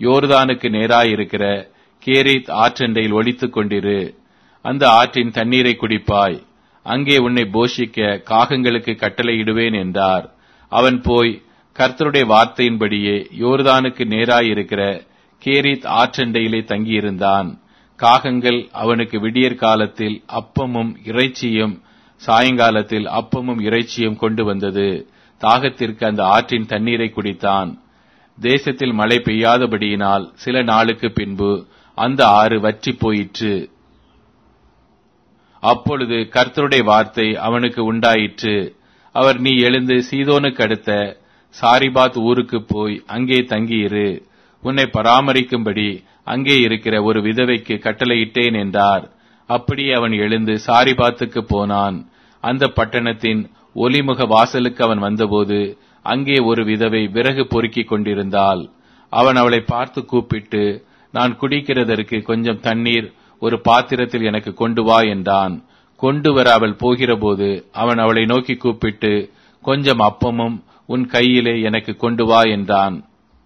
யோர்தானுக்கு நேராயிருக்கிற கேரித் ஆற்றண்டையில் ஒளித்துக் கொண்டிரு அந்த ஆற்றின் தண்ணீரை குடிப்பாய் அங்கே உன்னை போஷிக்க காகங்களுக்கு கட்டளையிடுவேன் என்றார் அவன் போய் கர்த்தருடைய வார்த்தையின்படியே யோர்தானுக்கு நேராயிருக்கிற கேரித் ஆற்றண்டையிலே தங்கியிருந்தான் காகங்கள் அவனுக்கு விடியற் காலத்தில் அப்பமும் இறைச்சியும் சாயங்காலத்தில் அப்பமும் இறைச்சியும் கொண்டு வந்தது தாகத்திற்கு அந்த ஆற்றின் தண்ணீரை குடித்தான் தேசத்தில் மழை பெய்யாதபடியினால் சில நாளுக்கு பின்பு அந்த ஆறு வற்றி போயிற்று அப்பொழுது கர்த்தருடைய வார்த்தை அவனுக்கு உண்டாயிற்று அவர் நீ எழுந்து சீதோனுக்கு அடுத்த சாரிபாத் ஊருக்கு போய் அங்கே தங்கியிரு உன்னை பராமரிக்கும்படி அங்கே இருக்கிற ஒரு விதவைக்கு கட்டளையிட்டேன் என்றார் அப்படியே அவன் எழுந்து சாரிபாத்துக்கு போனான் அந்த பட்டணத்தின் ஒலிமுக வாசலுக்கு அவன் வந்தபோது அங்கே ஒரு விதவை விறகு பொறுக்கிக் கொண்டிருந்தாள் அவன் அவளை பார்த்து கூப்பிட்டு நான் குடிக்கிறதற்கு கொஞ்சம் தண்ணீர் ஒரு பாத்திரத்தில் எனக்கு கொண்டு வா என்றான் கொண்டு வர அவள் போகிறபோது அவன் அவளை நோக்கி கூப்பிட்டு கொஞ்சம் அப்பமும் உன் கையிலே எனக்கு கொண்டு வா என்றான்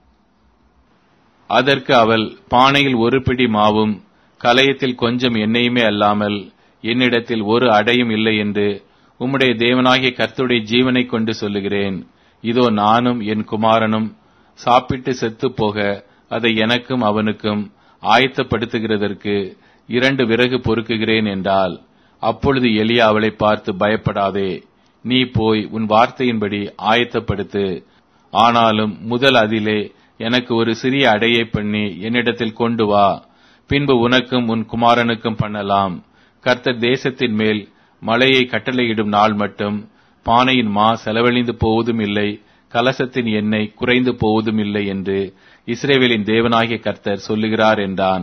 அதற்கு அவள் பானையில் ஒரு பிடி மாவும் கலயத்தில் கொஞ்சம் எண்ணெயுமே அல்லாமல் என்னிடத்தில் ஒரு அடையும் இல்லை என்று உம்முடைய தேவனாகிய கர்த்தருடைய ஜீவனை கொண்டு சொல்லுகிறேன் இதோ நானும் என் குமாரனும் சாப்பிட்டு செத்துப் போக அதை எனக்கும் அவனுக்கும் ஆயத்தப்படுத்துகிறதற்கு இரண்டு விறகு பொறுக்குகிறேன் என்றால் அப்பொழுது எலியா அவளை பார்த்து பயப்படாதே நீ போய் உன் வார்த்தையின்படி ஆயத்தப்படுத்து ஆனாலும் முதல் அதிலே எனக்கு ஒரு சிறிய அடையை பண்ணி என்னிடத்தில் கொண்டு வா பின்பு உனக்கும் உன் குமாரனுக்கும் பண்ணலாம் கர்த்தர் தேசத்தின் மேல் மழையை கட்டளையிடும் நாள் மட்டும் பானையின் மா செலவழிந்து போவதும் இல்லை கலசத்தின் எண்ணெய் குறைந்து போவதும் இல்லை என்று இஸ்ரேவேலின் தேவனாகிய கர்த்தர் சொல்லுகிறார் என்றான்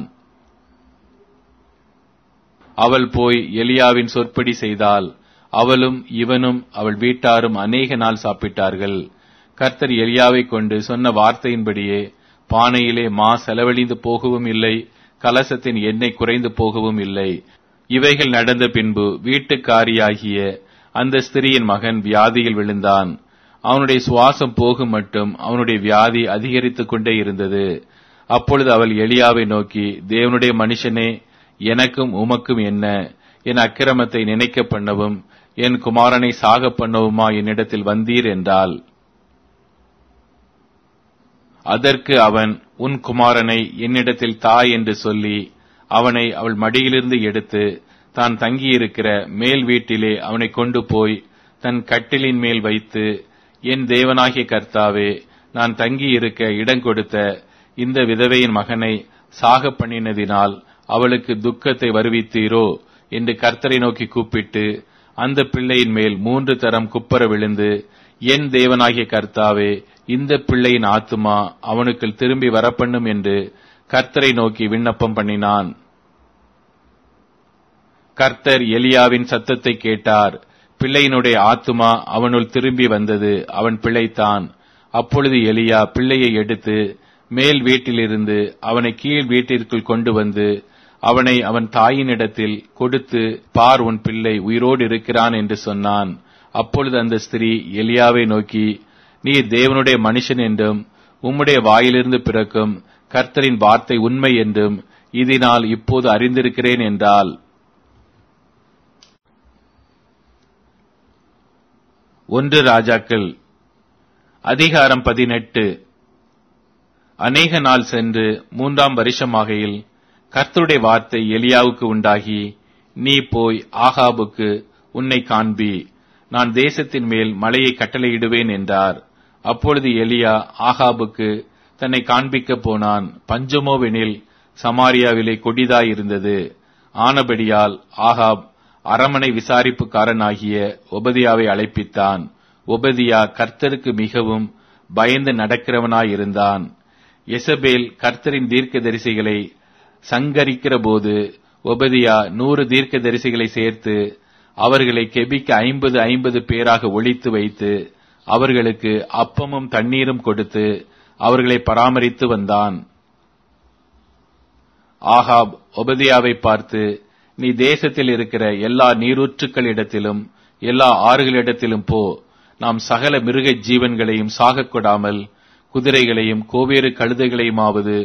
அவள் போய் எலியாவின் சொற்படி செய்தால் அவளும் இவனும் அவள் வீட்டாரும் அநேக நாள் சாப்பிட்டார்கள் கர்த்தர் எலியாவை கொண்டு சொன்ன வார்த்தையின்படியே பானையிலே மா செலவழிந்து போகவும் இல்லை கலசத்தின் எண்ணெய் குறைந்து போகவும் இல்லை இவைகள் நடந்த பின்பு வீட்டுக்காரியாகிய அந்த ஸ்திரியின் மகன் வியாதியில் விழுந்தான் அவனுடைய சுவாசம் போகும் மட்டும் அவனுடைய வியாதி அதிகரித்துக் கொண்டே இருந்தது அப்பொழுது அவள் எலியாவை நோக்கி தேவனுடைய மனுஷனே எனக்கும் உமக்கும் என்ன என் அக்கிரமத்தை நினைக்க பண்ணவும் என் குமாரனை சாக பண்ணவுமா என்னிடத்தில் வந்தீர் என்றாள் அதற்கு அவன் உன் குமாரனை என்னிடத்தில் தாய் என்று சொல்லி அவனை அவள் மடியிலிருந்து எடுத்து தான் தங்கியிருக்கிற மேல் வீட்டிலே அவனை கொண்டு போய் தன் கட்டிலின் மேல் வைத்து என் தேவனாகிய கர்த்தாவே நான் தங்கியிருக்க இடம் கொடுத்த இந்த விதவையின் மகனை சாக பண்ணினதினால் அவளுக்கு துக்கத்தை வருவித்தீரோ என்று கர்த்தரை நோக்கி கூப்பிட்டு அந்த பிள்ளையின் மேல் மூன்று தரம் குப்பர விழுந்து என் தேவனாகிய கர்த்தாவே இந்த பிள்ளையின் ஆத்துமா அவனுக்குள் திரும்பி வரப்பண்ணும் என்று கர்த்தரை நோக்கி விண்ணப்பம் பண்ணினான் கர்த்தர் எலியாவின் சத்தத்தை கேட்டார் பிள்ளையினுடைய ஆத்துமா அவனுள் திரும்பி வந்தது அவன் பிழைத்தான் அப்பொழுது எலியா பிள்ளையை எடுத்து மேல் வீட்டிலிருந்து அவனை கீழ் வீட்டிற்குள் கொண்டு வந்து அவனை அவன் தாயினிடத்தில் கொடுத்து பார் உன் பிள்ளை உயிரோடு இருக்கிறான் என்று சொன்னான் அப்பொழுது அந்த ஸ்திரீ எலியாவை நோக்கி நீ தேவனுடைய மனுஷன் என்றும் உம்முடைய வாயிலிருந்து பிறக்கும் கர்த்தரின் வார்த்தை உண்மை என்றும் இதனால் இப்போது அறிந்திருக்கிறேன் என்றால் ஒன்று ராஜாக்கள் அதிகாரம் பதினெட்டு அநேக நாள் சென்று மூன்றாம் வருஷமாகையில் கர்த்தருடைய வார்த்தை எலியாவுக்கு உண்டாகி நீ போய் ஆகாபுக்கு உன்னை காண்பி நான் தேசத்தின் மேல் மலையை கட்டளையிடுவேன் என்றார் அப்பொழுது எலியா ஆகாபுக்கு தன்னை காண்பிக்கப் போனான் பஞ்சமோவெனில் சமாரியாவிலே கொடிதாயிருந்தது ஆனபடியால் ஆகாப் அரமனை விசாரிப்புக்காரனாகிய ஒபதியாவை அழைப்பித்தான் ஒபதியா கர்த்தருக்கு மிகவும் பயந்து நடக்கிறவனாயிருந்தான் எசபேல் கர்த்தரின் தீர்க்க தரிசிகளை சங்கரிக்கிற போது ஒபதியா நூறு தீர்க்க தரிசிகளை சேர்த்து அவர்களை கெபிக்க ஐம்பது ஐம்பது பேராக ஒழித்து வைத்து அவர்களுக்கு அப்பமும் தண்ணீரும் கொடுத்து அவர்களை பராமரித்து வந்தான் ஆகாப் ஒபதியாவை பார்த்து நீ தேசத்தில் இருக்கிற எல்லா நீரூற்றுக்களிடத்திலும் எல்லா ஆறுகளிடத்திலும் போ நாம் சகல மிருக ஜீவன்களையும் சாகக் கொடாமல் குதிரைகளையும் கோவேறு கழுதைகளையுமாவது